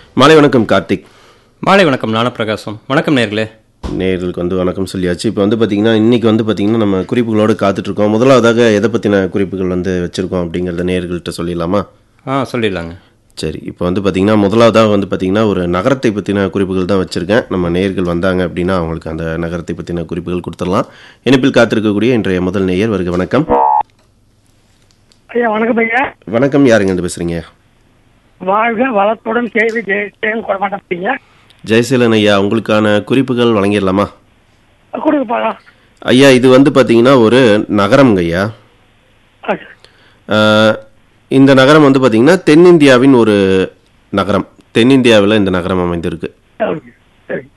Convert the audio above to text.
மாலை வணக்கம் கார்த்திக் மாலை வணக்கம் ஞானப்பிரகாசம் வணக்கம் நேர்களே நேர்களுக்கு வந்து வணக்கம் சொல்லியாச்சு இப்போ வந்து பார்த்தீங்கன்னா இன்னைக்கு வந்து பார்த்தீங்கன்னா நம்ம குறிப்புகளோடு காத்துட்ருக்கோம் முதலாவதாக எதை பற்றின குறிப்புகள் வந்து வச்சுருக்கோம் அப்படிங்கிறத நேர்கள்ட்ட சொல்லிடலாமா ஆ சொல்லிடலாங்க சரி இப்போ வந்து பார்த்தீங்கன்னா முதலாவதாக வந்து பார்த்தீங்கன்னா ஒரு நகரத்தை பற்றின குறிப்புகள் தான் வச்சுருக்கேன் நம்ம நேர்கள் வந்தாங்க அப்படின்னா அவங்களுக்கு அந்த நகரத்தை பற்றின குறிப்புகள் கொடுத்துடலாம் இணைப்பில் காத்திருக்கக்கூடிய இன்றைய முதல் நேயர் வருக வணக்கம் ஐயா வணக்கம் ஐயா வணக்கம் யாருங்க இருந்து பேசுகிறீங்க வாழ்க வளத்துடன் கேள்வி ஜெயம் கொட மாட்டேங்க ஜெயசீலன் ஐயா உங்களுக்கான குறிப்புகள் வழங்கிடலாமா கொடுங்கப்பா ஐயா இது வந்து பார்த்தீங்கன்னா ஒரு நகரம்ங்க ஐயா ஆஹ், இந்த நகரம் வந்து பார்த்தீங்கன்னா தென்னிந்தியாவின் ஒரு நகரம் தென்னிந்தியாவில் இந்த நகரம் அமைந்திருக்கு சரி சரி